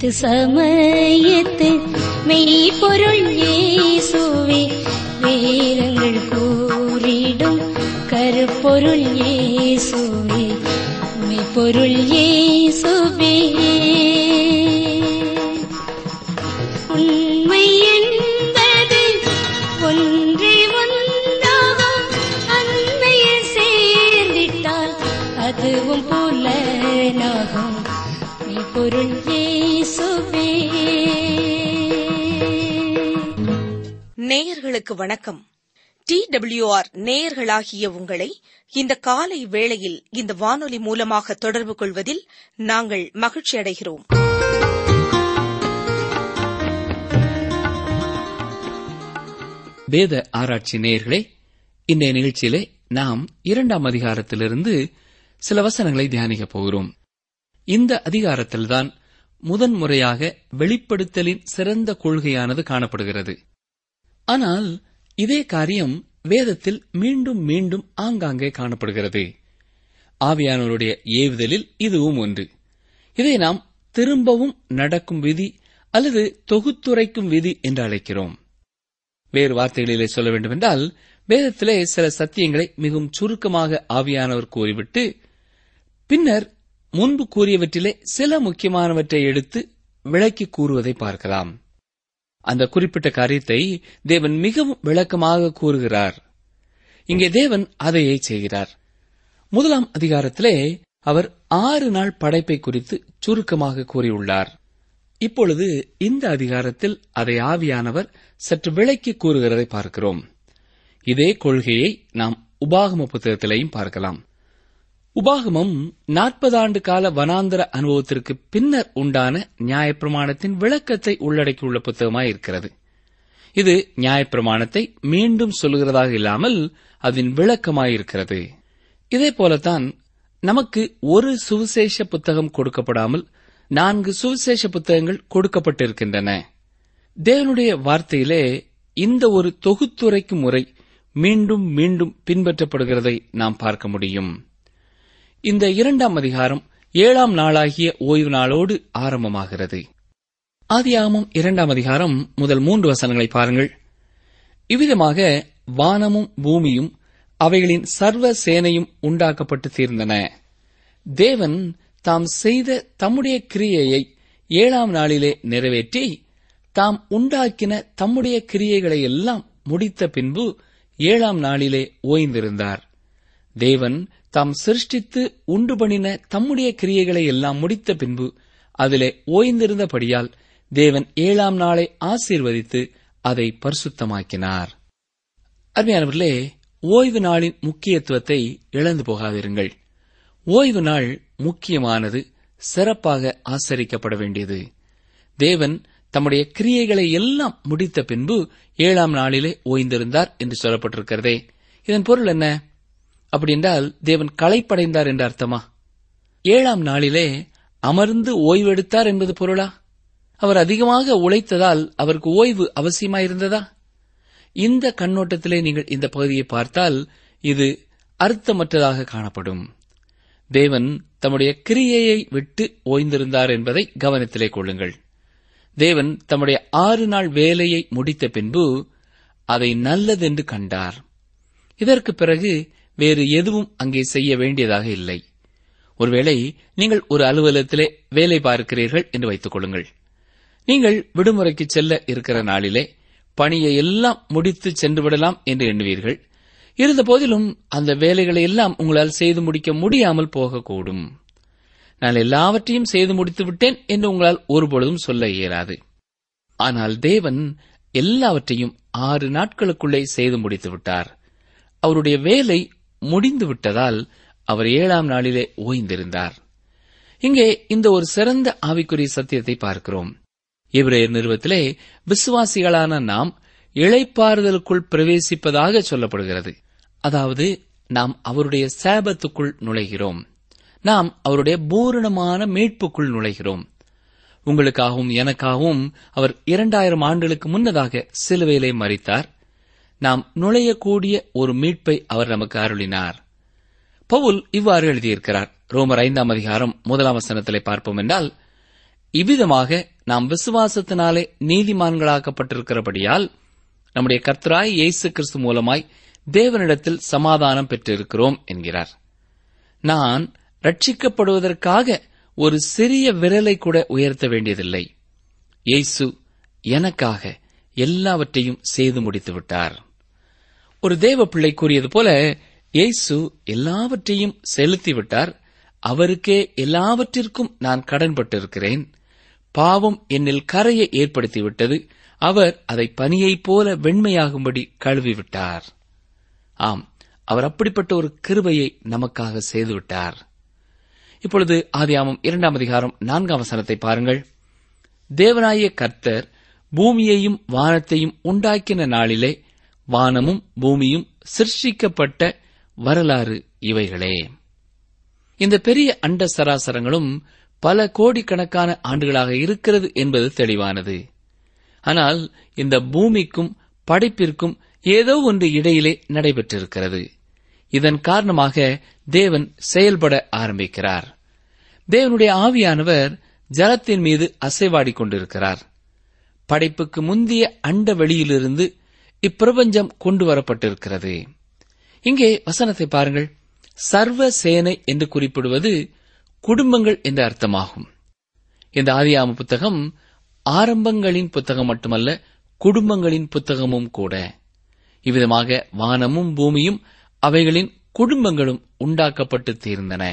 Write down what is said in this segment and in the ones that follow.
மீட்பு சமயத்து மெய்ப்பொருள் இயேசுவே வேதங்கள் கூறிடும் கருப்பொருள் இயேசுவே மெய்ப்பொருள் இயேசுவே உண்மை என்பது ஒன்றே ஒன்றாகும் அன்மையில் சேர்ந்திட்டால் அதுவும் புலனாகும் மெய்ப்பொருள் இயேசுவே நேயர்களுக்கு வணக்கம் டி டபிள்யூஆர் நேயர்களாகிய உங்களை இந்த காலை வேளையில் இந்த வானொலி மூலமாக தொடர்பு கொள்வதில் நாங்கள் மகிழ்ச்சி அடைகிறோம் வேத ஆராய்ச்சி நேயர்களே இன்றைய நிகழ்ச்சியிலே நாம் இரண்டாம் அதிகாரத்திலிருந்து சில வசனங்களை தியானிக்கப் போகிறோம் இந்த அதிகாரத்தில்தான் முதன் முறையாக வெளிப்படுத்தலின் சிறந்த கொள்கையானது காணப்படுகிறது ஆனால் இதே காரியம் வேதத்தில் மீண்டும் மீண்டும் ஆங்காங்கே காணப்படுகிறது ஆவியானவருடைய ஏவுதலில் இதுவும் ஒன்று இதை நாம் திரும்பவும் நடக்கும் விதி அல்லது தொகுத்துரைக்கும் விதி என்று அழைக்கிறோம் வேறு வார்த்தைகளிலே சொல்ல வேண்டுமென்றால் வேதத்திலே சில சத்தியங்களை மிகவும் சுருக்கமாக ஆவியானவர் கூறிவிட்டு பின்னர் முன்பு கூறியவற்றிலே சில முக்கியமானவற்றை எடுத்து விளக்கி கூறுவதை பார்க்கலாம் அந்த குறிப்பிட்ட காரியத்தை தேவன் மிகவும் விளக்கமாக கூறுகிறார் இங்கே தேவன் அதையே செய்கிறார் முதலாம் அதிகாரத்திலே அவர் ஆறு நாள் படைப்பை குறித்து சுருக்கமாக கூறியுள்ளார் இப்பொழுது இந்த அதிகாரத்தில் அதை ஆவியானவர் சற்று விளக்கி கூறுகிறதை பார்க்கிறோம் இதே கொள்கையை நாம் உபாகம புத்தகத்திலேயும் பார்க்கலாம் உபாகமம் நாற்பது ஆண்டு கால வனாந்தர அனுபவத்திற்கு பின்னர் உண்டான நியாயப்பிரமாணத்தின் விளக்கத்தை உள்ளடக்கியுள்ள புத்தகமாய் இருக்கிறது இது நியாயப்பிரமாணத்தை மீண்டும் சொல்லுகிறதாக இல்லாமல் அதன் விளக்கமாயிருக்கிறது இதே போலத்தான் நமக்கு ஒரு சுவிசேஷ புத்தகம் கொடுக்கப்படாமல் நான்கு சுவிசேஷ புத்தகங்கள் கொடுக்கப்பட்டிருக்கின்றன தேவனுடைய வார்த்தையிலே இந்த ஒரு தொகுத்துரைக்கும் முறை மீண்டும் மீண்டும் பின்பற்றப்படுகிறதை நாம் பார்க்க முடியும் இந்த இரண்டாம் அதிகாரம் ஏழாம் நாளாகிய ஓய்வு நாளோடு ஆரம்பமாகிறது ஆதியாகமம் இரண்டாம் அதிகாரம் முதல் மூன்று வசனங்களை பாருங்கள் இவ்விதமாக வானமும் பூமியும் அவைகளின் சர்வ சேனையும் உண்டாக்கப்பட்டு தீர்ந்தன தேவன் தாம் செய்த தம்முடைய கிரியையை ஏழாம் நாளிலே நிறைவேற்றி தாம் உண்டாக்கின தம்முடைய கிரியைகளை எல்லாம் முடித்த பின்பு ஏழாம் நாளிலே ஓய்ந்திருந்தார் தேவன் தாம் சிருஷ்டித்து உண்டு பண்ணின தம்முடைய கிரியைகளை எல்லாம் முடித்த பின்பு அதிலே ஓய்ந்திருந்தபடியால் தேவன் ஏழாம் நாளை ஆசீர்வதித்து அதை பரிசுத்தமாக்கினார் அருமையானவர்களே ஓய்வு நாளின் முக்கியத்துவத்தை இழந்து போகாதிருங்கள் ஓய்வு நாள் முக்கியமானது சிறப்பாக ஆசரிக்கப்பட வேண்டியது தேவன் தம்முடைய கிரியைகளை எல்லாம் முடித்த பின்பு ஏழாம் நாளிலே ஓய்ந்திருந்தார் என்று சொல்லப்பட்டிருக்கிறதே இதன் பொருள் என்ன அப்படி என்றால் தேவன் களைப்படைந்தார் என்ற அர்த்தமா ஏழாம் நாளிலே அமர்ந்து ஓய்வெடுத்தார் என்பது பொருளா அவர் அதிகமாக உழைத்ததால் அவருக்கு ஓய்வு அவசியமாயிருந்ததா இந்த கண்ணோட்டத்திலே நீங்கள் இந்த பகுதியை பார்த்தால் இது அர்த்தமற்றதாக காணப்படும் தேவன் தம்முடைய கிரியையை விட்டு ஓய்ந்திருந்தார் என்பதை கவனத்திலே கொள்ளுங்கள் தேவன் தம்முடைய ஆறு நாள் வேலையை முடித்த பின்பு அதை நல்லதென்று கண்டார் இதற்கு பிறகு வேறு எதுவும் அங்கே செய்ய வேண்டியதாக இல்லை ஒருவேளை நீங்கள் ஒரு அலுவலகத்திலே வேலை பார்க்கிறீர்கள் என்று வைத்துக் கொள்ளுங்கள் நீங்கள் விடுமுறைக்கு செல்ல இருக்கிற நாளிலே பணியை எல்லாம் முடித்து சென்று விடலாம் என்று எண்ணுவீர்கள் இருந்த போதிலும் அந்த வேலைகளை எல்லாம் உங்களால் செய்து முடிக்க முடியாமல் போகக்கூடும் நான் எல்லாவற்றையும் செய்து முடித்து விட்டேன் என்று உங்களால் ஒருபொழுதும் சொல்ல இயலாது ஆனால் தேவன் எல்லாவற்றையும் ஆறு நாட்களுக்குள்ளே செய்து முடித்து விட்டார் அவருடைய வேலை முடிந்து விட்டதால் அவர் ஏழாம் நாளிலே ஓய்ந்திருந்தார் இங்கே இந்த ஒரு சிறந்த ஆவிக்குரிய சத்தியத்தை பார்க்கிறோம் இப்ரேயர் நிறுவத்திலே விசுவாசிகளான நாம் இளைப்பாறுதலுக்குள் பிரவேசிப்பதாக சொல்லப்படுகிறது அதாவது நாம் அவருடைய சேபத்துக்குள் நுழைகிறோம் நாம் அவருடைய பூரணமான மீட்புக்குள் நுழைகிறோம் உங்களுக்காகவும் எனக்காகவும் அவர் இரண்டாயிரம் ஆண்டுகளுக்கு முன்னதாக சிலுவையிலே மறித்தார் நாம் நுழையக்கூடிய ஒரு மீட்பை அவர் நமக்கு அருளினார் பவுல் இவ்வாறு எழுதியிருக்கிறார் ரோமர் ஐந்தாம் அதிகாரம் முதலாம் வசனத்திலே பார்ப்போம் என்றால் இவ்விதமாக நாம் விசுவாசத்தினாலே நீதிமான்களாக்கப்பட்டிருக்கிறபடியால் நம்முடைய கர்த்தராய் இயேசு கிறிஸ்து மூலமாய் தேவனிடத்தில் சமாதானம் பெற்றிருக்கிறோம் என்கிறார் நான் ரட்சிக்கப்படுவதற்காக ஒரு சிறிய விரலை கூட உயர்த்த வேண்டியதில்லை இயேசு எனக்காக எல்லாவற்றையும் செய்து முடித்து விட்டார் ஒரு தேவ பிள்ளை கூறியது போல இயேசு எல்லாவற்றையும் செலுத்திவிட்டார் அவருக்கே எல்லாவற்றிற்கும் நான் கடன்பட்டிருக்கிறேன் பாவம் என்னில் கரையை ஏற்படுத்திவிட்டது அவர் அதை பனியைப் போல வெண்மையாகும்படி கழுவிவிட்டார் ஆம் அவர் அப்படிப்பட்ட ஒரு கிருபையை நமக்காக செய்துவிட்டார் இப்பொழுது ஆதியாமம் இரண்டாம் அதிகாரம் நான்காம் வசனத்தை பாருங்கள் தேவனாய கர்த்தர் பூமியையும் வானத்தையும் உண்டாக்கின நாளிலே வானமும் பூமியும் சிருஷ்டிக்கப்பட்ட வரலாறு இவைகளே இந்த பெரிய அண்ட சராசரங்களும் பல கோடிக்கணக்கான ஆண்டுகளாக இருக்கிறது என்பது தெளிவானது ஆனால் இந்த பூமிக்கும் படைப்பிற்கும் ஏதோ ஒன்று இடையிலே நடைபெற்றிருக்கிறது இதன் காரணமாக தேவன் செயல்பட ஆரம்பிக்கிறார் தேவனுடைய ஆவியானவர் ஜலத்தின் மீது அசைவாடிக் கொண்டிருக்கிறார் படைப்புக்கு முந்திய அண்ட வெளியிலிருந்து இப்பிரபஞ்சம் கொண்டு வரப்பட்டிருக்கிறது இங்கே வசனத்தை பாருங்கள் சர்வ சேனை என்று குறிப்பிடுவது குடும்பங்கள் என்ற அர்த்தமாகும் இந்த ஆதியாம புத்தகம் ஆரம்பங்களின் புத்தகம் மட்டுமல்ல குடும்பங்களின் புத்தகமும் கூட இவ்விதமாக வானமும் பூமியும் அவைகளின் குடும்பங்களும் உண்டாக்கப்பட்டு தீர்ந்தன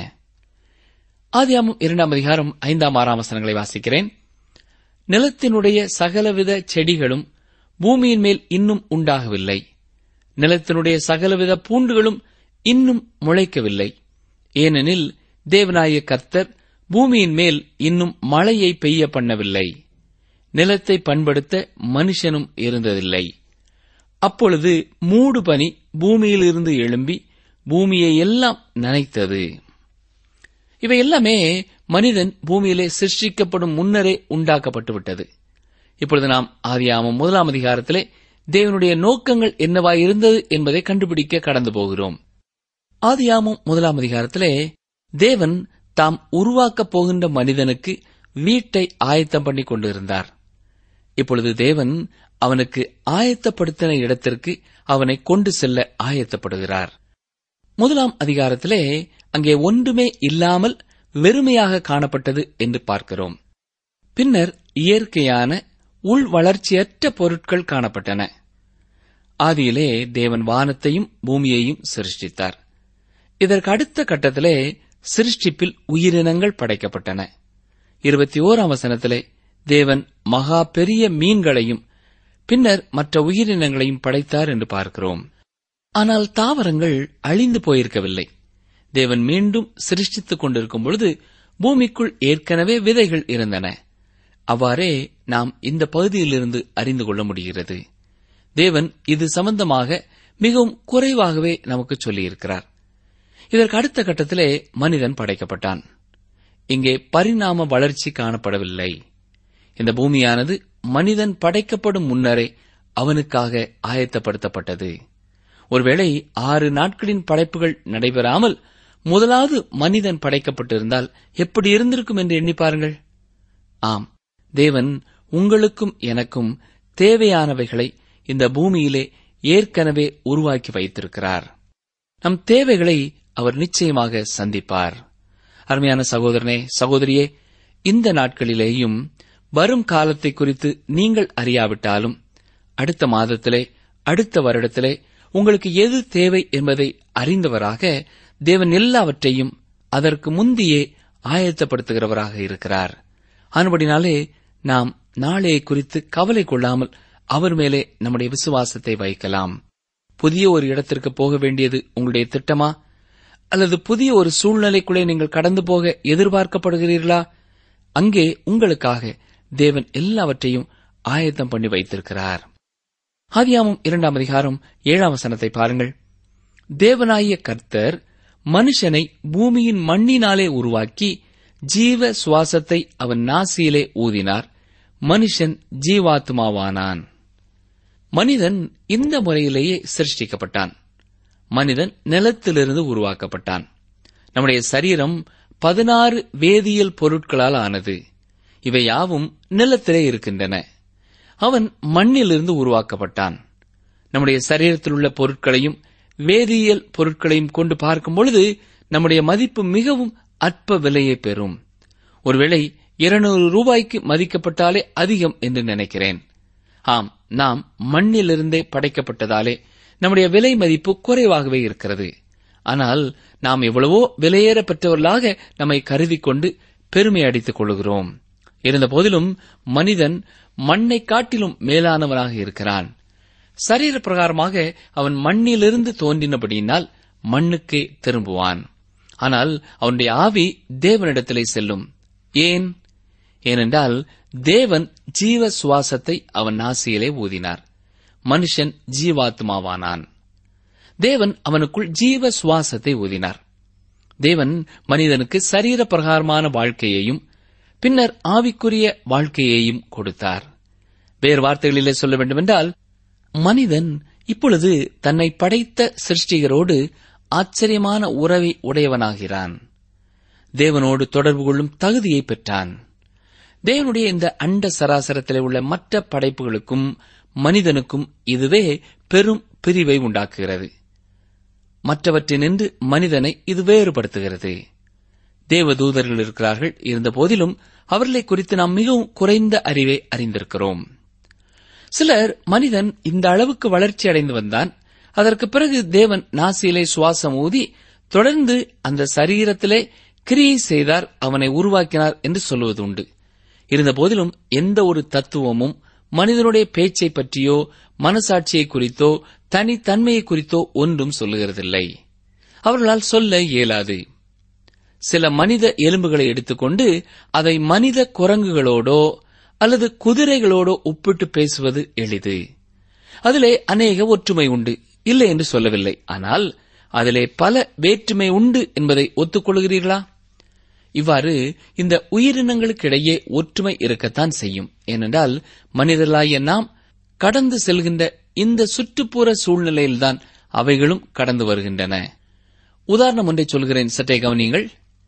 ஆதியாமம் இரண்டாம் அதிகாரம் ஐந்தாம் ஆறாம் வசனங்களை வாசிக்கிறேன் நிலத்தினுடைய சகலவித செடிகளும் பூமியின் மேல் இன்னும் உண்டாகவில்லை நிலத்தினுடைய சகலவித பூண்டுகளும் இன்னும் முளைக்கவில்லை ஏனெனில் தேவனாய கர்த்தர் பூமியின் மேல் இன்னும் மழையை பெய்ய பண்ணவில்லை நிலத்தை பண்படுத்த மனுஷனும் இருந்ததில்லை அப்பொழுது மூடு பனி பூமியிலிருந்து எழும்பி பூமியை எல்லாம் நனைத்தது இவை எல்லாமே மனிதன் பூமியிலே சிருஷ்டிக்கப்படும் முன்னரே உண்டாக்கப்பட்டு விட்டது இப்பொழுது நாம் ஆதியாமம் முதலாம் அதிகாரத்திலே தேவனுடைய நோக்கங்கள் என்னவாய் இருந்தது என்பதை கண்டுபிடிக்க கடந்து போகிறோம் ஆதியாமம் முதலாம் அதிகாரத்திலே தேவன் தாம் உருவாக்கப் போகின்ற மனிதனுக்கு வீட்டை ஆயத்தம் பண்ணி கொண்டிருந்தார் இப்பொழுது தேவன் அவனுக்கு ஆயத்தப்படுத்தின இடத்திற்கு அவனை கொண்டு செல்ல ஆயத்தப்படுகிறார் முதலாம் அதிகாரத்திலே அங்கே ஒன்றுமே இல்லாமல் வெறுமையாக காணப்பட்டது என்று பார்க்கிறோம் பின்னர் இயற்கையான உள் வளர்ச்சியற்ற பொருட்கள் காணப்பட்டன ஆதியிலே தேவன் வானத்தையும் பூமியையும் சிருஷ்டித்தார் இதற்கு அடுத்த கட்டத்திலே சிருஷ்டிப்பில் உயிரினங்கள் படைக்கப்பட்டன இருபத்தி ஓராம் வசனத்திலே தேவன் மகா பெரிய மீன்களையும் பின்னர் மற்ற உயிரினங்களையும் படைத்தார் என்று பார்க்கிறோம் ஆனால் தாவரங்கள் அழிந்து போயிருக்கவில்லை தேவன் மீண்டும் சிருஷ்டித்துக் கொண்டிருக்கும் பொழுது பூமிக்குள் ஏற்கனவே விதைகள் இருந்தன அவ்வாறே நாம் இந்த பகுதியிலிருந்து அறிந்து கொள்ள முடிகிறது தேவன் இது சம்பந்தமாக மிகவும் குறைவாகவே நமக்கு சொல்லியிருக்கிறார் இதற்கு அடுத்த கட்டத்திலே மனிதன் படைக்கப்பட்டான் இங்கே பரிணாம வளர்ச்சி காணப்படவில்லை இந்த பூமியானது மனிதன் படைக்கப்படும் முன்னரே அவனுக்காக ஆயத்தப்படுத்தப்பட்டது ஒருவேளை ஆறு நாட்களின் படைப்புகள் நடைபெறாமல் முதலாவது மனிதன் படைக்கப்பட்டிருந்தால் எப்படி இருந்திருக்கும் என்று எண்ணி பாருங்கள் ஆம் தேவன் உங்களுக்கும் எனக்கும் தேவையானவைகளை இந்த பூமியிலே ஏற்கனவே உருவாக்கி வைத்திருக்கிறார் நம் தேவைகளை அவர் நிச்சயமாக சந்திப்பார் அருமையான சகோதரனே சகோதரியே இந்த நாட்களிலேயும் வரும் காலத்தை குறித்து நீங்கள் அறியாவிட்டாலும் அடுத்த மாதத்திலே அடுத்த வருடத்திலே உங்களுக்கு எது தேவை என்பதை அறிந்தவராக தேவன் எல்லாவற்றையும் அதற்கு முந்தியே ஆயத்தப்படுத்துகிறவராக இருக்கிறார் ஆனபடினாலே நாம் நாளையை குறித்து கவலை கொள்ளாமல் அவர் மேலே நம்முடைய விசுவாசத்தை வைக்கலாம் புதிய ஒரு இடத்திற்கு போக வேண்டியது உங்களுடைய திட்டமா அல்லது புதிய ஒரு சூழ்நிலைக்குள்ளே நீங்கள் கடந்து போக எதிர்பார்க்கப்படுகிறீர்களா அங்கே உங்களுக்காக தேவன் எல்லாவற்றையும் ஆயத்தம் பண்ணி வைத்திருக்கிறார் ஆதியாமம் இரண்டாம் அதிகாரம் ஏழாம் வசனத்தை பாருங்கள் தேவனாய கர்த்தர் மனுஷனை பூமியின் மண்ணினாலே உருவாக்கி ஜீவ சுவாசத்தை அவன் நாசியிலே ஊதினார் மனுஷன் ஜீவாத்மாவானான் மனிதன் இந்த முறையிலேயே சிருஷ்டிக்கப்பட்டான் மனிதன் நிலத்திலிருந்து உருவாக்கப்பட்டான் நம்முடைய சரீரம் பதினாறு வேதியியல் பொருட்களால் ஆனது இவை யாவும் நிலத்திலே இருக்கின்றன அவன் மண்ணிலிருந்து உருவாக்கப்பட்டான் நம்முடைய சரீரத்தில் உள்ள பொருட்களையும் வேதியியல் பொருட்களையும் கொண்டு பார்க்கும் பொழுது நம்முடைய மதிப்பு மிகவும் அற்ப விலையை பெறும் ஒருவேளை இருநூறு ரூபாய்க்கு மதிக்கப்பட்டாலே அதிகம் என்று நினைக்கிறேன் ஆம் நாம் மண்ணிலிருந்தே படைக்கப்பட்டதாலே நம்முடைய விலை மதிப்பு குறைவாகவே இருக்கிறது ஆனால் நாம் எவ்வளவோ விலையேற பெற்றவர்களாக நம்மை கருதி கொண்டு பெருமை அடித்துக் கொள்கிறோம் இருந்த போதிலும் மனிதன் மண்ணை காட்டிலும் மேலானவனாக இருக்கிறான் சரீர பிரகாரமாக அவன் மண்ணிலிருந்து தோன்றினபடியினால் மண்ணுக்கே திரும்புவான் ஆனால் அவனுடைய ஆவி தேவனிடத்திலே செல்லும் ஏன் ஏனென்றால் தேவன் ஜீவ சுவாசத்தை அவன் நாசியிலே ஊதினார் மனுஷன் ஜீவாத்மாவானான் தேவன் அவனுக்குள் ஜீவ சுவாசத்தை ஊதினார் தேவன் மனிதனுக்கு சரீர பிரகாரமான வாழ்க்கையையும் பின்னர் ஆவிக்குரிய வாழ்க்கையையும் கொடுத்தார் வேறு வார்த்தைகளிலே சொல்ல வேண்டுமென்றால் மனிதன் இப்பொழுது தன்னை படைத்த சிருஷ்டிகரோடு ஆச்சரியமான உறவை உடையவனாகிறான் தேவனோடு தொடர்பு கொள்ளும் தகுதியை பெற்றான் தேவனுடைய இந்த அண்ட சராசரத்திலே உள்ள மற்ற படைப்புகளுக்கும் மனிதனுக்கும் இதுவே பெரும் பிரிவை உண்டாக்குகிறது மற்றவற்றினின்று மனிதனை இது வேறுபடுத்துகிறது தேவதூதர்கள் இருக்கிறார்கள் இருந்த போதிலும் அவர்களை குறித்து நாம் மிகவும் குறைந்த அறிவை அறிந்திருக்கிறோம் சிலர் மனிதன் இந்த அளவுக்கு வளர்ச்சி அடைந்து வந்தான் அதற்கு பிறகு தேவன் நாசியிலே சுவாசம் ஊதி தொடர்ந்து அந்த சரீரத்திலே கிரியை செய்தார் அவனை உருவாக்கினார் என்று சொல்லுவது உண்டு இருந்த போதிலும் எந்த ஒரு தத்துவமும் மனிதனுடைய பேச்சை பற்றியோ மனசாட்சியை குறித்தோ தனித்தன்மையை குறித்தோ ஒன்றும் சொல்லுகிறதில்லை அவர்களால் சொல்ல இயலாது சில மனித எலும்புகளை எடுத்துக்கொண்டு அதை மனித குரங்குகளோடோ அல்லது குதிரைகளோடோ ஒப்பிட்டு பேசுவது எளிது அதிலே அநேக ஒற்றுமை உண்டு இல்லை என்று சொல்லவில்லை ஆனால் அதிலே பல வேற்றுமை உண்டு என்பதை ஒத்துக்கொள்கிறீர்களா இவ்வாறு இந்த உயிரினங்களுக்கிடையே ஒற்றுமை இருக்கத்தான் செய்யும் ஏனென்றால் மனிதர்களாகிய நாம் கடந்து செல்கின்ற இந்த சுற்றுப்புற சூழ்நிலையில்தான் அவைகளும் கடந்து வருகின்றன உதாரணம் ஒன்றை சொல்கிறேன் சற்றே கவனியுங்கள்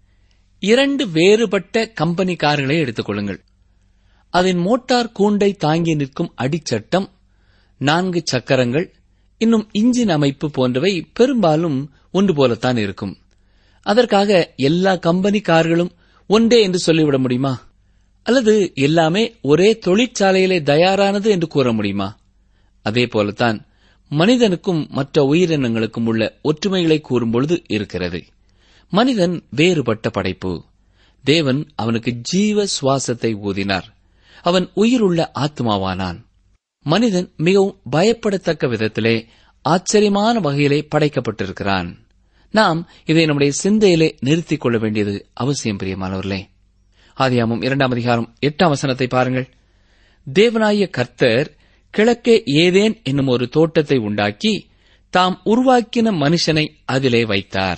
இரண்டு வேறுபட்ட கம்பெனி கார்களை எடுத்துக் கொள்ளுங்கள் அதன் மோட்டார் கூண்டை தாங்கி நிற்கும் அடிச்சட்டம் நான்கு சக்கரங்கள் இன்னும் இன்ஜின் அமைப்பு போன்றவை பெரும்பாலும் ஒன்று போலத்தான் இருக்கும் அதற்காக எல்லா கம்பெனி கார்களும் ஒன்றே என்று சொல்லிவிட முடியுமா அல்லது எல்லாமே ஒரே தொழிற்சாலையிலே தயாரானது என்று கூற முடியுமா அதே போலத்தான் மனிதனுக்கும் மற்ற உயிரினங்களுக்கும் உள்ள ஒற்றுமைகளை கூறும்பொழுது இருக்கிறது மனிதன் வேறுபட்ட படைப்பு தேவன் அவனுக்கு ஜீவ சுவாசத்தை ஊதினார் அவன் உயிருள்ள ஆத்மாவானான் மனிதன் மிகவும் பயப்படத்தக்க விதத்திலே ஆச்சரியமான வகையிலே படைக்கப்பட்டிருக்கிறான் நாம் இதை நம்முடைய சிந்தையிலே நிறுத்திக் கொள்ள வேண்டியது அவசியம் பிரியமானவர்களே ஆதியாமம் இரண்டாம் அதிகாரம் எட்டாம் வசனத்தை பாருங்கள் தேவனாய கர்த்தர் கிழக்கே ஏதேன் என்னும் ஒரு தோட்டத்தை உண்டாக்கி தாம் உருவாக்கின மனுஷனை அதிலே வைத்தார்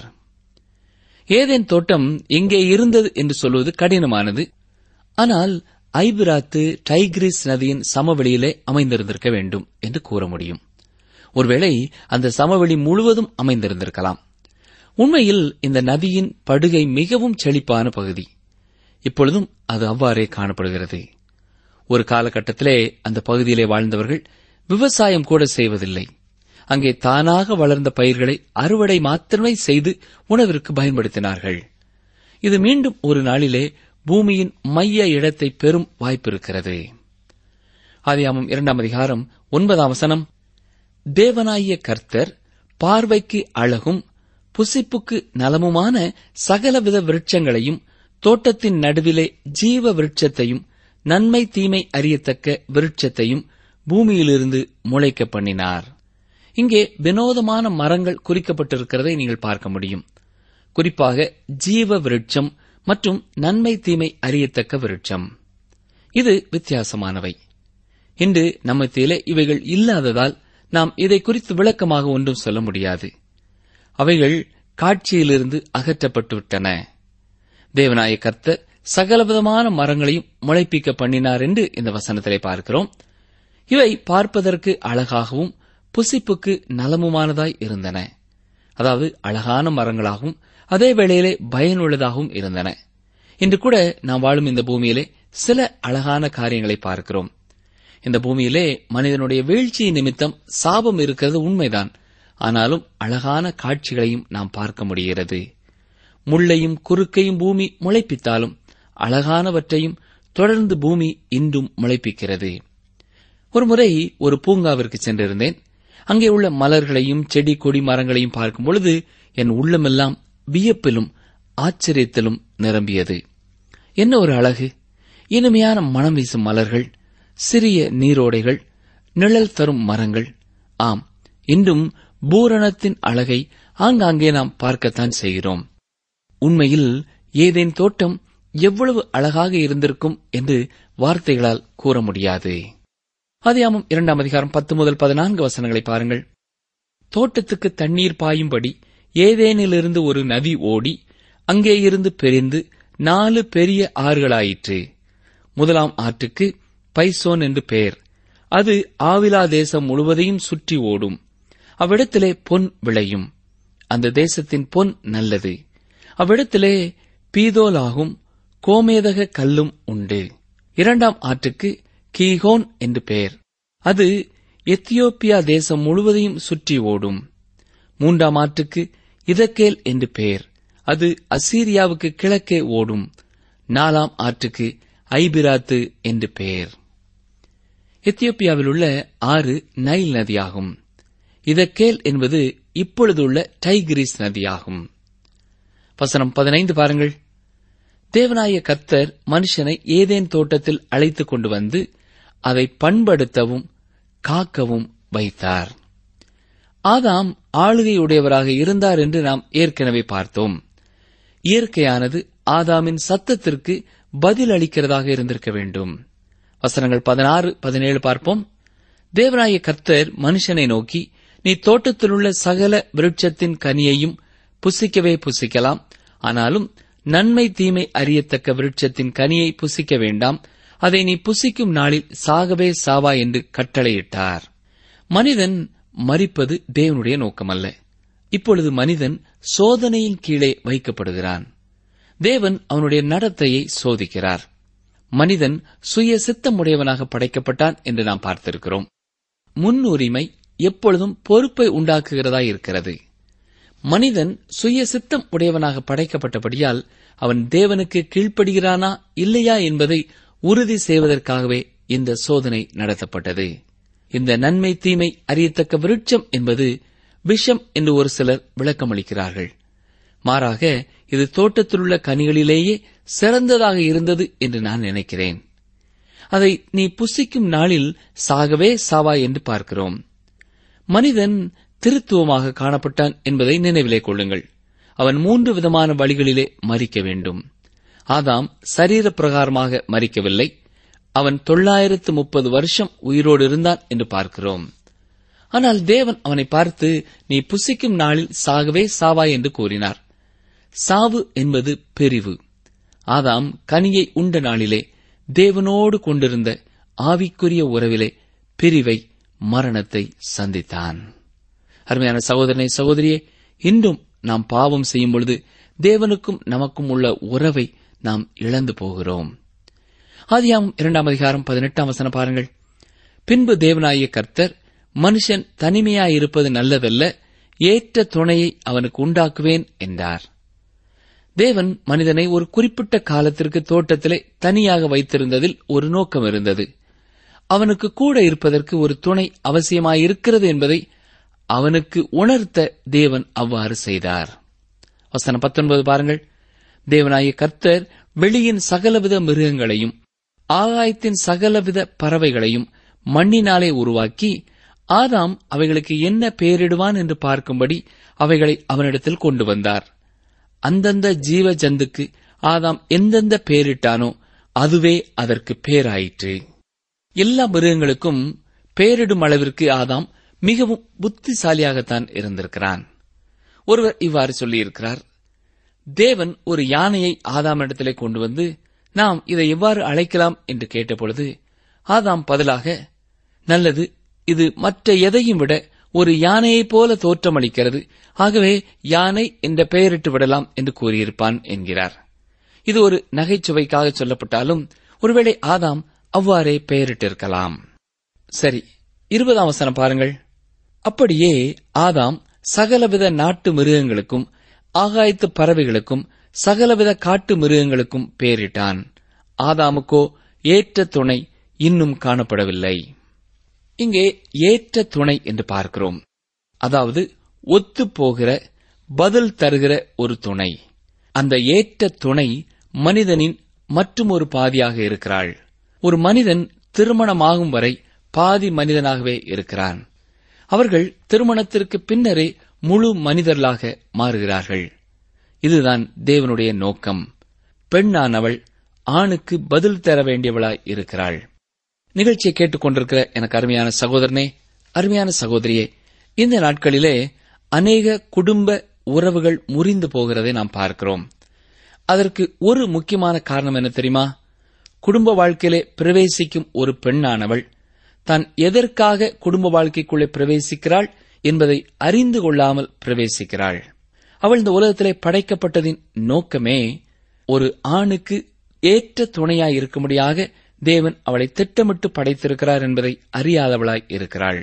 ஏதேன் தோட்டம் எங்கே இருந்தது என்று சொல்வது கடினமானது ஆனால் ஐபிராத்து டைகிரிஸ் நதியின் சமவெளியிலே அமைந்திருந்திருக்க வேண்டும் என்று கூற முடியும் ஒருவேளை அந்த சமவெளி முழுவதும் அமைந்திருந்திருக்கலாம் உண்மையில் இந்த நதியின் படுகை மிகவும் செழிப்பான பகுதி இப்பொழுதும் அது அவ்வாறே காணப்படுகிறது ஒரு காலகட்டத்திலே அந்த பகுதியிலே வாழ்ந்தவர்கள் விவசாயம் கூட செய்வதில்லை அங்கே தானாக வளர்ந்த பயிர்களை அறுவடை மாத்திரமே செய்து உணவிற்கு பயன்படுத்தினார்கள் இது மீண்டும் ஒரு நாளிலே பூமியின் மைய இடத்தை பெறும் வாய்ப்பிருக்கிறது ஆதியாமம் இரண்டாம் அதிகாரம் ஒன்பதாம் வசனம் தேவனாகிய கர்த்தர் பார்வைக்கு அழகும் புசிப்புக்கு நலமுமான சகலவித விருட்சங்களையும் தோட்டத்தின் நடுவிலே ஜீவ விருட்சத்தையும் நன்மை தீமை அறியத்தக்க விருட்சத்தையும் பூமியிலிருந்து முளைக்க பண்ணினார் இங்கே வினோதமான மரங்கள் குறிக்கப்பட்டிருக்கிறதை நீங்கள் பார்க்க முடியும் குறிப்பாக ஜீவ விருட்சம் மற்றும் நன்மை தீமை அறியத்தக்க விருட்சம் இது வித்தியாசமானவை இன்று நம்மத்திலே இவைகள் இல்லாததால் நாம் இதை குறித்து விளக்கமாக ஒன்றும் சொல்ல முடியாது அவைகள் காட்சியிலிருந்து அகற்றப்பட்டுவிட்டன தேவநாய கர்த்தர் சகலவிதமான மரங்களையும் முளைப்பிக்க பண்ணினார் என்று இந்த வசனத்திலே பார்க்கிறோம் இவை பார்ப்பதற்கு அழகாகவும் புசிப்புக்கு நலமுமானதாய் இருந்தன அதாவது அழகான மரங்களாகவும் அதே வேளையிலே பயனுள்ளதாகவும் இருந்தன இன்று கூட நாம் வாழும் இந்த பூமியிலே சில அழகான காரியங்களை பார்க்கிறோம் இந்த பூமியிலே மனிதனுடைய வீழ்ச்சி நிமித்தம் சாபம் இருக்கிறது உண்மைதான் ஆனாலும் அழகான காட்சிகளையும் நாம் பார்க்க முடிகிறது முள்ளையும் குறுக்கையும் பூமி முளைப்பித்தாலும் அழகானவற்றையும் தொடர்ந்து பூமி இன்றும் முளைப்பிக்கிறது ஒருமுறை ஒரு பூங்காவிற்கு சென்றிருந்தேன் அங்கே உள்ள மலர்களையும் செடி கொடி மரங்களையும் பார்க்கும் பொழுது என் உள்ளமெல்லாம் வியப்பிலும் ஆச்சரியத்திலும் நிரம்பியது என்ன ஒரு அழகு இனிமையான மனம் வீசும் மலர்கள் சிறிய நீரோடைகள் நிழல் தரும் மரங்கள் ஆம் இன்றும் பூரணத்தின் அழகை ஆங்காங்கே நாம் பார்க்கத்தான் செய்கிறோம் உண்மையில் ஏதேன் தோட்டம் எவ்வளவு அழகாக இருந்திருக்கும் என்று வார்த்தைகளால் கூற முடியாது அதியாமம் இரண்டாம் அதிகாரம் பத்து முதல் பதினான்கு வசனங்களை பாருங்கள் தோட்டத்துக்கு தண்ணீர் பாயும்படி ஏதேனிலிருந்து ஒரு நதி ஓடி அங்கே இருந்து பிரிந்து நாலு பெரிய ஆறுகளாயிற்று முதலாம் ஆற்றுக்கு பைசோன் என்று பெயர் அது ஆவிலா தேசம் முழுவதையும் சுற்றி ஓடும் அவ்விடத்திலே பொன் விளையும் அந்த தேசத்தின் பொன் நல்லது அவ்விடத்திலே பீதோலாகும் கோமேதக கல்லும் உண்டு இரண்டாம் ஆற்றுக்கு கீகோன் என்று பெயர் அது எத்தியோப்பியா தேசம் முழுவதையும் சுற்றி ஓடும் மூன்றாம் ஆற்றுக்கு இதக்கேல் என்று பெயர் அது அசீரியாவுக்கு கிழக்கே ஓடும் நாலாம் ஆற்றுக்கு ஐபிராத்து என்று பெயர் எத்தியோப்பியாவில் உள்ள ஆறு நைல் நதியாகும் இதக்கேல் என்பது இப்பொழுதுள்ள டைகிரிஸ் நதியாகும் வசனம் பதினைந்து பாருங்கள் தேவனாய கர்த்தர் மனுஷனை ஏதேன் தோட்டத்தில் அழைத்துக் கொண்டு வந்து அதை பண்படுத்தவும் காக்கவும் வைத்தார் ஆதாம் ஆளுகையுடையவராக இருந்தார் என்று நாம் ஏற்கனவே பார்த்தோம் இயற்கையானது ஆதாமின் சத்தத்திற்கு பதில் அளிக்கிறதாக இருந்திருக்க வேண்டும் வசனங்கள் பதினாறு பதினேழு பார்ப்போம் தேவனாய கர்த்தர் மனுஷனை நோக்கி நீ தோட்டத்திலுள்ள சகல விருட்சத்தின் கனியையும் புசிக்கவே புசிக்கலாம் ஆனாலும் நன்மை தீமை அறியத்தக்க விருட்சத்தின் கனியை புசிக்க வேண்டாம் அதை நீ புசிக்கும் நாளில் சாகவே சாவா என்று கட்டளையிட்டார் மனிதன் மறிப்பது தேவனுடைய நோக்கமல்ல இப்பொழுது மனிதன் சோதனையின் கீழே வைக்கப்படுகிறான் தேவன் அவனுடைய நடத்தையை சோதிக்கிறார் மனிதன் சுய சித்தமுடையவனாக படைக்கப்பட்டான் என்று நாம் பார்த்திருக்கிறோம் முன்னுரிமை எப்பொழுதும் பொறுப்பை உண்டாக்குகிறதா இருக்கிறது மனிதன் சுய சித்தம் உடையவனாக படைக்கப்பட்டபடியால் அவன் தேவனுக்கு கீழ்ப்படுகிறானா இல்லையா என்பதை உறுதி செய்வதற்காகவே இந்த சோதனை நடத்தப்பட்டது இந்த நன்மை தீமை அறியத்தக்க விருட்சம் என்பது விஷம் என்று ஒரு சிலர் விளக்கமளிக்கிறார்கள் மாறாக இது தோட்டத்திலுள்ள கனிகளிலேயே சிறந்ததாக இருந்தது என்று நான் நினைக்கிறேன் அதை நீ புசிக்கும் நாளில் சாகவே சாவா என்று பார்க்கிறோம் மனிதன் திருத்துவமாக காணப்பட்டான் என்பதை நினைவிலே கொள்ளுங்கள் அவன் மூன்று விதமான வழிகளிலே மறிக்க வேண்டும் ஆதாம் சரீர பிரகாரமாக மறிக்கவில்லை அவன் தொள்ளாயிரத்து முப்பது வருஷம் உயிரோடு இருந்தான் என்று பார்க்கிறோம் ஆனால் தேவன் அவனை பார்த்து நீ புசிக்கும் நாளில் சாகவே சாவாய் என்று கூறினார் சாவு என்பது பிரிவு ஆதாம் கனியை உண்ட நாளிலே தேவனோடு கொண்டிருந்த ஆவிக்குரிய உறவிலே பிரிவை மரணத்தை சந்தித்தான் அருமையான சகோதரனை சகோதரியே இன்றும் நாம் பாவம் செய்யும் பொழுது தேவனுக்கும் நமக்கும் உள்ள உறவை நாம் இழந்து போகிறோம் ஆதியாம் இரண்டாம் அதிகாரம் பதினெட்டாம் வசனம் பாருங்கள் பின்பு தேவனாய கர்த்தர் மனுஷன் தனிமையாயிருப்பது நல்லதல்ல ஏற்ற துணையை அவனுக்கு உண்டாக்குவேன் என்றார் தேவன் மனிதனை ஒரு குறிப்பிட்ட காலத்திற்கு தோட்டத்திலே தனியாக வைத்திருந்ததில் ஒரு நோக்கம் இருந்தது அவனுக்கு கூட இருப்பதற்கு ஒரு துணை அவசியமாயிருக்கிறது என்பதை அவனுக்கு உணர்த்த தேவன் அவ்வாறு செய்தார் வசனம் பத்தொன்பது பாருங்கள் தேவனாய கர்த்தர் வெளியின் சகலவித மிருகங்களையும் ஆகாயத்தின் சகலவித பறவைகளையும் மண்ணினாலே உருவாக்கி ஆதாம் அவைகளுக்கு என்ன பெயரிடுவான் என்று பார்க்கும்படி அவைகளை அவனிடத்தில் கொண்டு வந்தார் அந்தந்த ஜீவ ஜந்துக்கு ஆதாம் எந்தெந்த பெயரிட்டானோ அதுவே அதற்கு பேராயிற்று எல்லா மிருகங்களுக்கும் பெயரிடும் அளவிற்கு ஆதாம் மிகவும் புத்திசாலியாகத்தான் இருந்திருக்கிறான் ஒருவர் இவ்வாறு சொல்லியிருக்கிறார் தேவன் ஒரு யானையை ஆதாமிடத்திலே கொண்டு வந்து நாம் இதை எவ்வாறு அழைக்கலாம் என்று கேட்டபொழுது ஆதாம் பதிலாக நல்லது இது மற்ற எதையும் விட ஒரு யானையைப் போல தோற்றமளிக்கிறது ஆகவே யானை என்ற பெயரிட்டு விடலாம் என்று கூறியிருப்பான் என்கிறார் இது ஒரு நகைச்சுவைக்காக சொல்லப்பட்டாலும் ஒருவேளை ஆதாம் அவ்வாறே பெயரிட்டிருக்கலாம் சரி இருபதாம் வசனம் பாருங்கள் அப்படியே ஆதாம் சகலவித நாட்டு மிருகங்களுக்கும் ஆகாயத்து பறவைகளுக்கும் சகலவித காட்டு மிருகங்களுக்கும் பெயரிட்டான் ஆதாமுக்கோ ஏற்ற துணை இன்னும் காணப்படவில்லை இங்கே ஏற்ற துணை என்று பார்க்கிறோம் அதாவது ஒத்துப்போகிற பதில் தருகிற ஒரு துணை அந்த ஏற்ற துணை மனிதனின் மற்றும் ஒரு பாதியாக இருக்கிறாள் ஒரு மனிதன் திருமணமாகும் வரை பாதி மனிதனாகவே இருக்கிறான் அவர்கள் திருமணத்திற்கு பின்னரே முழு மனிதர்களாக மாறுகிறார்கள் இதுதான் தேவனுடைய நோக்கம் பெண்ணானவள் ஆணுக்கு பதில் தர வேண்டியவளாய் இருக்கிறாள் நிகழ்ச்சியை கேட்டுக்கொண்டிருக்கிற எனக்கு அருமையான சகோதரனே அருமையான சகோதரியே இந்த நாட்களிலே அநேக குடும்ப உறவுகள் முறிந்து போகிறதை நாம் பார்க்கிறோம் அதற்கு ஒரு முக்கியமான காரணம் என்ன தெரியுமா குடும்ப வாழ்க்கையிலே பிரவேசிக்கும் ஒரு பெண்ணானவள் தான் எதற்காக குடும்ப வாழ்க்கைக்குள்ளே பிரவேசிக்கிறாள் என்பதை அறிந்து கொள்ளாமல் பிரவேசிக்கிறாள் அவள் இந்த உலகத்திலே படைக்கப்பட்டதின் நோக்கமே ஒரு ஆணுக்கு ஏற்ற துணையாய் இருக்கும்படியாக தேவன் அவளை திட்டமிட்டு படைத்திருக்கிறார் என்பதை அறியாதவளாய் இருக்கிறாள்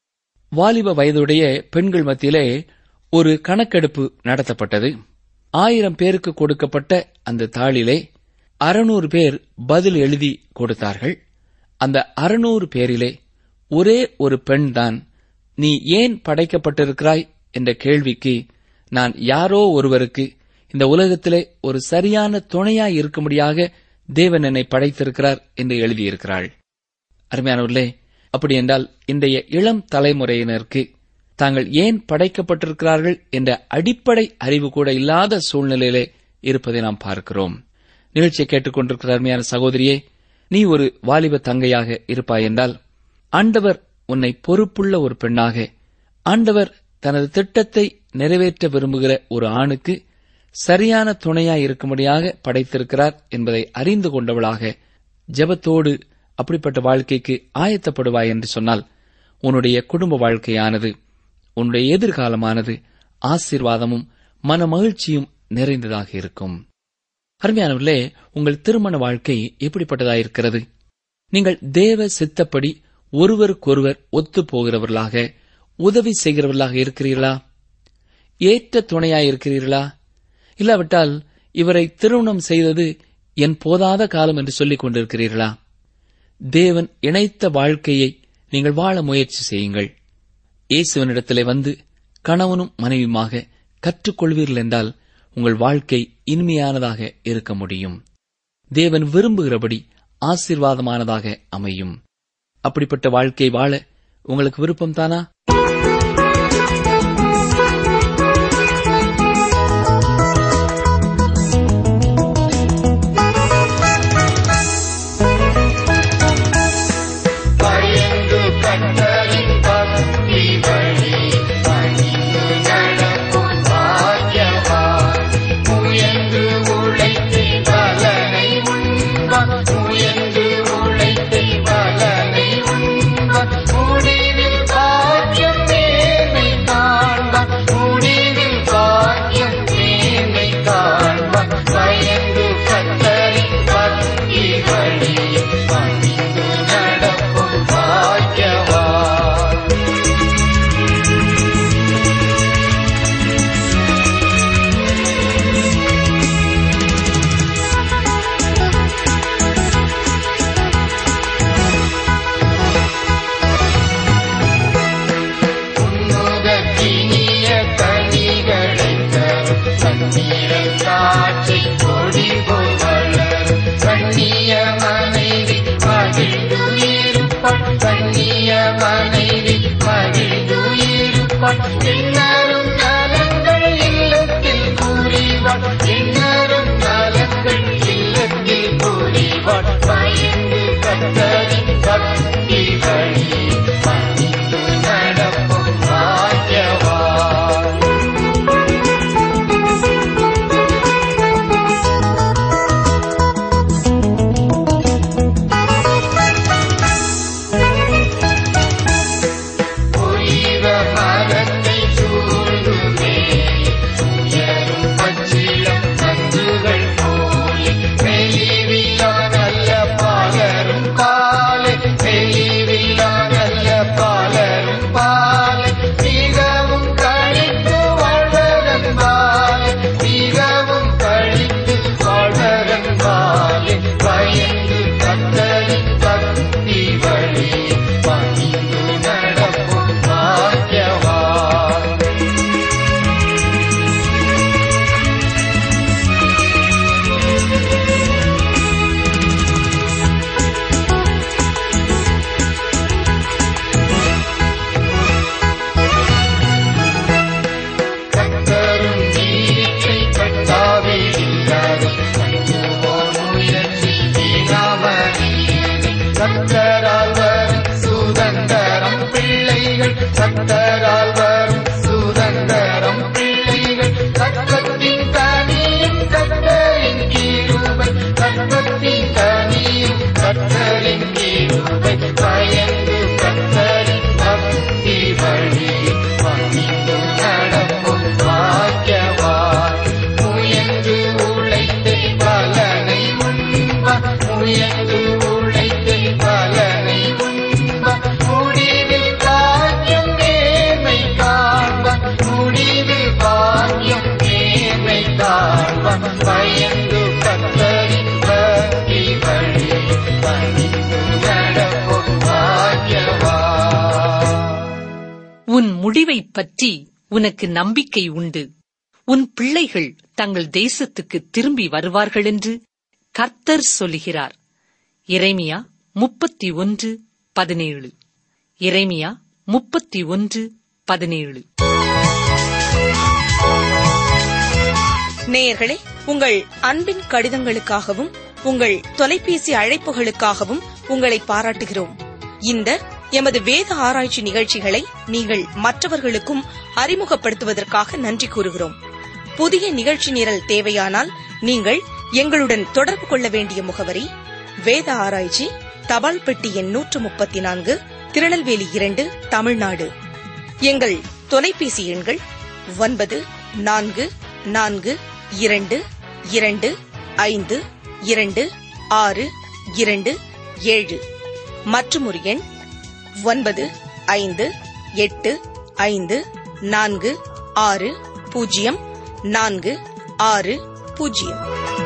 வாலிப வயதுடைய பெண்கள் மத்தியிலே ஒரு கணக்கெடுப்பு நடத்தப்பட்டது ஆயிரம் பேருக்கு கொடுக்கப்பட்ட அந்த தாளிலே அறுநூறு பேர் பதில் எழுதி கொடுத்தார்கள் அந்த அறுநூறு பேரிலே ஒரே ஒரு பெண் தான் நீ ஏன் படைக்கப்பட்டிருக்கிறாய் என்ற கேள்விக்கு நான் யாரோ ஒருவருக்கு இந்த உலகத்திலே ஒரு சரியான துணையாய் இருக்கும்படியாக தேவன் என்னை படைத்திருக்கிறார் என்று எழுதியிருக்கிறாள் அருமையானவர்களே அப்படி என்றால் இன்றைய இளம் தலைமுறையினருக்கு தாங்கள் ஏன் படைக்கப்பட்டிருக்கிறார்கள் என்ற அடிப்படை அறிவு கூட இல்லாத சூழ்நிலையிலே இருப்பதை நாம் பார்க்கிறோம் நிகழ்ச்சியை கேட்டுக்கொண்டிருக்கிற அருமையான சகோதரியே நீ ஒரு வாலிப தங்கையாக இருப்பாய் என்றால் ஆண்டவர் உன்னை பொறுப்புள்ள ஒரு பெண்ணாக ஆண்டவர் தனது திட்டத்தை நிறைவேற்ற விரும்புகிற ஒரு ஆணுக்கு சரியான துணையாய் இருக்கும்படியாக படைத்திருக்கிறார் என்பதை அறிந்து கொண்டவளாக ஜெபத்தோடு அப்படிப்பட்ட வாழ்க்கைக்கு ஆயத்தப்படுவாய் என்று சொன்னால் உன்னுடைய குடும்ப வாழ்க்கையானது உன்னுடைய எதிர்காலமானது ஆசீர்வாதமும் மன மகிழ்ச்சியும் நிறைந்ததாக இருக்கும் அருமையானவர்களே உங்கள் திருமண வாழ்க்கை எப்படிப்பட்டதாயிருக்கிறது நீங்கள் தேவ சித்தப்படி ஒருவருக்கொருவர் ஒத்துப் போகிறவர்களாக உதவி செய்கிறவர்களாக இருக்கிறீர்களா ஏற்ற துணையாயிருக்கிறீர்களா இல்லாவிட்டால் இவரை திருமணம் செய்தது என் போதாத காலம் என்று சொல்லிக் கொண்டிருக்கிறீர்களா தேவன் இணைத்த வாழ்க்கையை நீங்கள் வாழ முயற்சி செய்யுங்கள் இயேசுவனிடத்திலே வந்து கணவனும் மனைவியுமாக கற்றுக்கொள்வீர்கள் என்றால் உங்கள் வாழ்க்கை இனிமையானதாக இருக்க முடியும் தேவன் விரும்புகிறபடி ஆசீர்வாதமானதாக அமையும் அப்படிப்பட்ட வாழ்க்கை வாழ உங்களுக்கு விருப்பம் தானா பயந்து கண்டறின் பக்தி வழி பணிந்து நடக்கும் பாக்கியவான் முயன்று உழைத்து பலனை உண்பான் முயன்று உழைத்து பலனை உண்பான் முடிவில் பாக்கியம் மேன்மை காண்பான் முடிவில் பாக்கியம் மேன்மை காண்பான் பயந்து கண்டறின் பக்தி வழி பணிந்து நடக்கும் பாக்கியவான் உன்னுதத்தினிய கனிகளைத் தரும் கண்ணீரல் காட்சி கொடி போல் வளரும் கண்ணிய மனைவி மகிழ்ந்து இருப்பாள் கண்ணிய மனைவி மகிழ்ந்து இருப்பாள் எண்ணரும் நலங்கள் இல்லத்தில் புரிவாள் எண்ணரும் நலங்கள் இல்லத்தில் புரிவாள் பயந்து கத்தரின் பக்தி வழி பணிந்து நடக்கும் பாக்கியவான் உயிர மரத்தை சூழ்ந்துமே உயரும் பச்சிளம் நன்று வாழ்வான் பயந்து கத்தரின் பக்தி வழி பணிந்து நடப்போம் பாக்கியவா உன் முடிவைப் பற்றி உனக்கு நம்பிக்கை உண்டு உன் பிள்ளைகள் தங்கள் தேசத்துக்கு திரும்பி வருவார்கள் என்று கர்த்தர் சொல்லுகிறார் இறைமியா முப்பத்தி ஒன்று பதினேழு இறைமியா முப்பத்தி ஒன்று பதினேழு நேயர்களே உங்கள் அன்பின் கடிதங்களுக்காகவும் உங்கள் தொலைபேசி அழைப்புகளுக்காகவும் உங்களை பாராட்டுகிறோம் இந்த எமது வேத ஆராய்ச்சி நிகழ்ச்சிகளை நீங்கள் மற்றவர்களுக்கும் அறிமுகப்படுத்துவதற்காக நன்றி கூறுகிறோம் புதிய நிகழ்ச்சி நிரல் தேவையானால் நீங்கள் எங்களுடன் தொடர்பு கொள்ள வேண்டிய முகவரி வேத ஆராய்ச்சி தபால் பெட்டி எண் நூற்று முப்பத்தி நான்கு திருநெல்வேலி இரண்டு தமிழ்நாடு எங்கள் தொலைபேசி எண்கள் ஒன்பது நான்கு நான்கு இரண்டு இரண்டு ஐந்து இரண்டு ஆறு இரண்டு ஏழு மற்றும் ஒரு எண் ஒன்பது ஐந்து எட்டு ஐந்து நான்கு ஆறு பூஜ்ஜியம் நான்கு ஆறு பூஜ்ஜியம்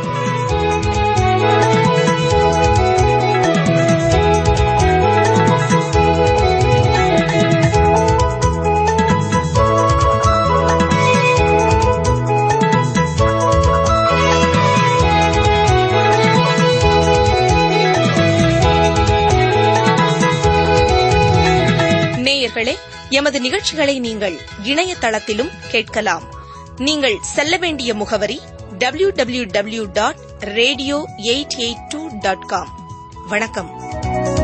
நேயர்களே எமது நிகழ்ச்சிகளை நீங்கள் இணையதளத்திலும் கேட்கலாம் நீங்கள் செல்ல வேண்டிய முகவரி W W W dot radio eight eight two dot com வணக்கம்